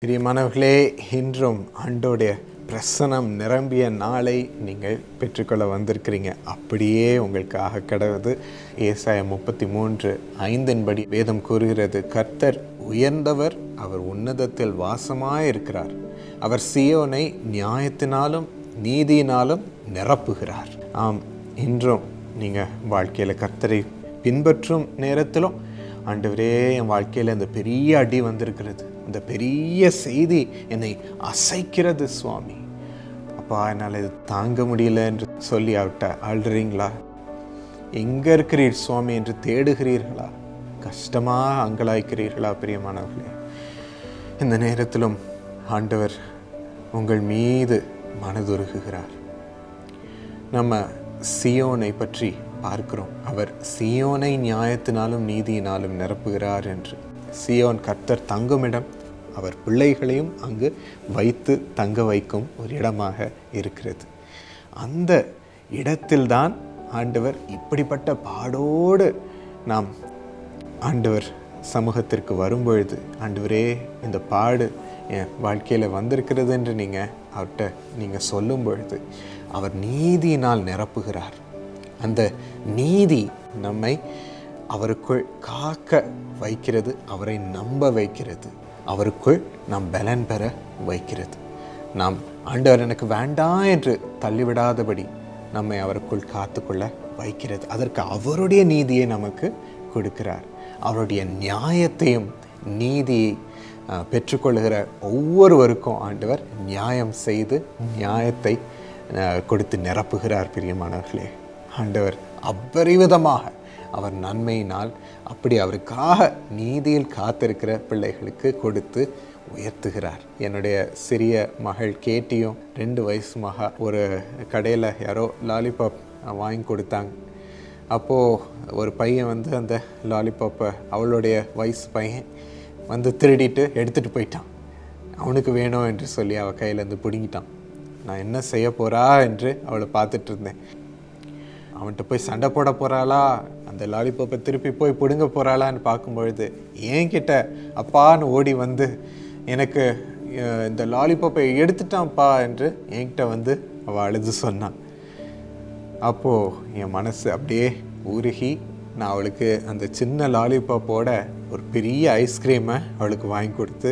பிரியமானவர்களே இன்றும் ஆண்டோடைய பிரசனம் நிரம்பிய நாளை நீங்கள் பெற்றுக்கொள்ள வந்திருக்கிறீங்க அப்படியே உங்களுக்காக கடவுது ஏசாய முப்பத்தி மூன்று ஐந்தின்படி வேதம் கூறுகிறது கர்த்தர் உயர்ந்தவர் அவர் உன்னதத்தில் வாசமாயிருக்கிறார் அவர் சியோனை நியாயத்தினாலும் நீதியினாலும் நிரப்புகிறார் ஆம் இன்றும் நீங்கள் வாழ்க்கையில் கர்த்தரை பின்பற்றும் நேரத்திலும் ஆண்டவரே என் வாழ்க்கையில் இந்த பெரிய அடி வந்திருக்கிறது இந்த பெரிய செய்தி என்னை அசைக்கிறது சுவாமி அப்பா என்னால் இது தாங்க முடியல என்று சொல்லி அவர்கிட்ட அழுறீங்களா எங்கே இருக்கிறீர் சுவாமி என்று தேடுகிறீர்களா கஷ்டமாக அங்கலாய்க்கிறீர்களா பிரியமானவர்களே இந்த நேரத்திலும் ஆண்டவர் உங்கள் மீது மனதுருகுகிறார் நம்ம சியோனை பற்றி பார்க்கிறோம் அவர் சியோனை நியாயத்தினாலும் நீதியினாலும் நிரப்புகிறார் என்று சியோன் கர்த்தர் தங்குமிடம் அவர் பிள்ளைகளையும் அங்கு வைத்து தங்க வைக்கும் ஒரு இடமாக இருக்கிறது அந்த இடத்தில்தான் ஆண்டவர் இப்படிப்பட்ட பாடோடு நாம் ஆண்டவர் சமூகத்திற்கு வரும்பொழுது ஆண்டவரே இந்த பாடு என் வாழ்க்கையில் வந்திருக்கிறது என்று நீங்கள் அவர்கிட்ட நீங்கள் சொல்லும் பொழுது அவர் நீதியினால் நிரப்புகிறார் அந்த நீதி நம்மை அவருக்குள் காக்க வைக்கிறது அவரை நம்ப வைக்கிறது அவருக்குள் நாம் பலன் பெற வைக்கிறது நாம் ஆண்டவர் எனக்கு வேண்டாம் என்று தள்ளிவிடாதபடி நம்மை அவருக்குள் காத்துக்கொள்ள வைக்கிறது அதற்கு அவருடைய நீதியை நமக்கு கொடுக்கிறார் அவருடைய நியாயத்தையும் நீதியை அஹ், பெற்றுக்கொள்கிற ஒவ்வொருவருக்கும் ஆண்டவர் நியாயம் செய்து நியாயத்தை அஹ், கொடுத்து நிரப்புகிறார் பிரியமானவர்களே ஆண்டவர் அபரிவிதமாக அவர் நன்மையினால் அப்படி அவருக்காக நீதியில் காத்திருக்கிற பிள்ளைகளுக்கு கொடுத்து உயர்த்துகிறார் என்னுடைய சிறிய மகள் கேட்டியும் ரெண்டு வயசு மகா ஒரு கடையில் யாரோ லாலிபாப் வாங்கி கொடுத்தாங்க அப்போது ஒரு பையன் வந்து அந்த லாலிபாப்பை அவளுடைய வயசு பையன் வந்து திருடிட்டு எடுத்துகிட்டு போயிட்டான் அவனுக்கு வேணும் என்று சொல்லி அவள் கையிலேருந்து பிடுங்கிட்டான் நான் என்ன செய்ய போறா என்று அவளை பார்த்துட்டு இருந்தேன் அவன்கிட்ட போய் சண்டை போட போகிறாளா அந்த லாலிபாப்பை திருப்பி போய் பிடுங்க போகிறாளான்னு பார்க்கும்பொழுது என்கிட்ட அப்பான்னு ஓடி வந்து எனக்கு அஹ், இந்த லாலிபாப்பை எடுத்துட்டான்ப்பா என்று என்கிட்ட வந்து அவள் அழுது சொன்னான் அப்போது என் மனசு அப்படியே உருகி நான் அவளுக்கு அந்த சின்ன லாலிபாப்போட ஒரு பெரிய ஐஸ்கிரீமை அவளுக்கு வாங்கி கொடுத்து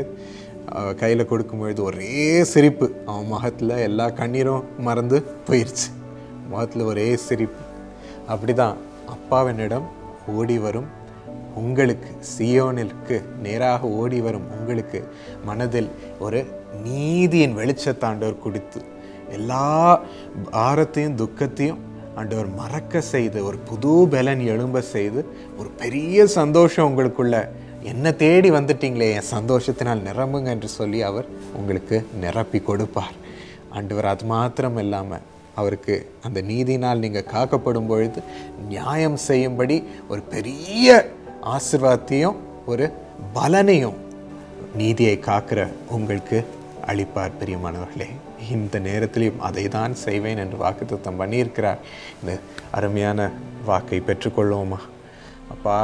கையில் கொடுக்கும்பொழுது ஒரே சிரிப்பு அவன் முகத்தில் எல்லா கண்ணீரும் மறந்து போயிடுச்சு முகத்தில் ஒரே சிரிப்பு அப்படிதான் அப்பாவினிடம் ஓடி வரும் உங்களுக்கு சியோனிற்கு நேராக ஓடி வரும் உங்களுக்கு மனதில் ஒரு நீதியின் வெளிச்சத்தாண்டவர் கொடுத்து எல்லா பாரத்தையும் துக்கத்தையும் ஆண்டவர் மறக்க செய்து ஒரு புது பலன் எழும்ப செய்து ஒரு பெரிய சந்தோஷம் உங்களுக்குள்ள என்ன தேடி வந்துட்டீங்களே என் சந்தோஷத்தினால் நிரம்புங்க என்று சொல்லி அவர் உங்களுக்கு நிரப்பி கொடுப்பார் ஆண்டவர் அது மாத்திரம் இல்லாமல் அவருக்கு அந்த நீதினால் நீங்கள் காக்கப்படும் பொழுது நியாயம் செய்யும்படி ஒரு பெரிய ஆசிர்வாதத்தையும் ஒரு பலனையும் நீதியை காக்கிற உங்களுக்கு அளிப்பார் பிரியமானவர்களே இந்த நேரத்திலையும் அதை தான் செய்வேன் என்று வாக்குத்தத்தம் பண்ணியிருக்கிறார் இந்த அருமையான வாக்கை பெற்றுக்கொள்வோமா அப்பா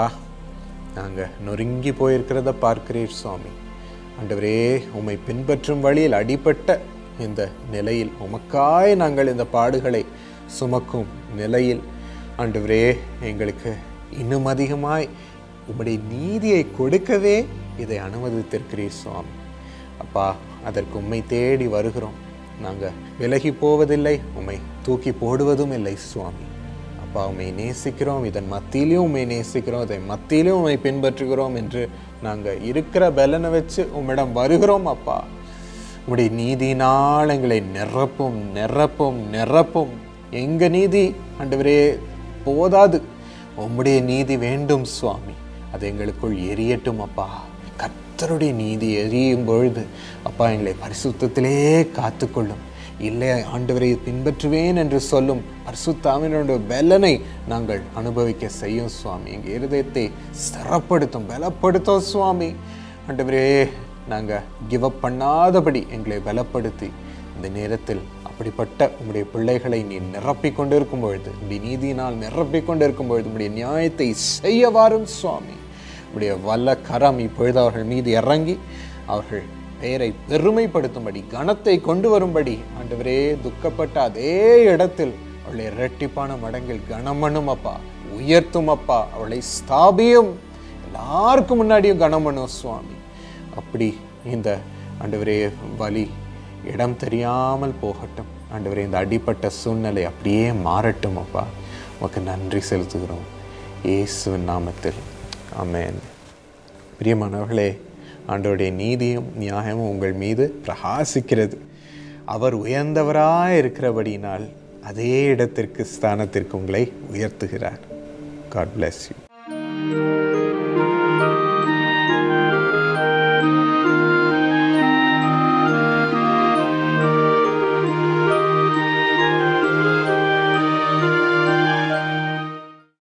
நாங்கள் நொறுங்கி போயிருக்கிறத பார்க்கிறீர் சுவாமி ஆண்டவரே உம்மை பின்பற்றும் வழியில் அடிபட்ட இந்த நிலையில் உமக்காய் நாங்கள் இந்த பாடுகளை சுமக்கும் நிலையில் ஆண்டவரே எங்களுக்கு இன்னும் அதிகமாய் உம்முடைய நீதியை கொடுக்கவே இதை அனுமதித்திருக்கிறீர் சுவாமி அப்பா அதற்கு உம்மை தேடி வருகிறோம் நாங்கள் விலகி போவதில்லை உம்மை தூக்கி போடுவதும் இல்லை சுவாமி அப்பா உம்மை நேசிக்கிறோம் இதன் மத்தியிலையும் உம்மை நேசிக்கிறோம் இதை மத்தியிலும் உம்மை பின்பற்றுகிறோம் என்று நாங்கள் இருக்கிற பலனை வச்சு உம்மிடம் வருகிறோம் அப்பா உம்முடைய நீதியினால் எங்களை நிரப்பும் நிரப்பும் நிரப்பும் எங்க நீதி ஆண்டவரே போதாது உம்முடைய நீதி வேண்டும் சுவாமி அது எங்களுக்குள் எரியட்டும் அப்பா கர்த்தருடைய நீதி எரியும் பொழுது அப்பா எங்களை பரிசுத்தத்திலே காத்துக்கொள்ளும் இல்லை ஆண்டவரை பின்பற்றுவேன் என்று சொல்லும் பரிசுத்தாவினுடைய பலனை நாங்கள் அனுபவிக்க செய்யும் சுவாமி எங்கள் இருதயத்தை ஸ்திரப்படுத்தும் பலப்படுத்தும் சுவாமி ஆண்டவரே நாங்கள் கிவ் அப் பண்ணாதபடி எங்களை பலப்படுத்தி இந்த நேரத்தில் அப்படிப்பட்ட உம்முடைய பிள்ளைகளை நீ நிரப்பிக் கொண்டிருக்கும் பொழுது உம்முடைய நீதியினால் நிரப்பிக் கொண்டிருக்கும் பொழுது உம்முடைய நியாயத்தை செய்ய வாரும் சுவாமி உடைய வல்ல கரம் இப்பொழுது அவர்கள் மீது இறங்கி அவர்கள் பெயரை பெருமைப்படுத்தும்படி கனத்தை கொண்டு வரும்படி ஆண்டவரே துக்கப்பட்ட அதே இடத்தில் அவளை இரட்டிப்பான மடங்கில் கனம் பண்ணும் அப்பா உயர்த்தும் அப்பா அவளை ஸ்தாபியும் எல்லாருக்கும் முன்னாடியும் கனம் பண்ணும் சுவாமி அப்படி இந்த ஆண்டவரே வலி இடம் தெரியாமல் போகட்டும் ஆண்டவரே இந்த அடிப்பட்ட சூழ்நிலை அப்படியே மாறட்டும் அப்பா உமக்கு நன்றி செலுத்துகிறோம் இயேசுவின் நாமத்தில் ஆமென் பிரியமானவர்களே ஆண்டவருடைய நீதியும் நியாயமும் உங்கள் மீது பிரகாசிக்கிறது அவர் உயர்ந்தவராய் இருக்கிறபடியினால் அதே இடத்திற்கு ஸ்தானத்திற்கு உங்களை உயர்த்துகிறார் காட் bless you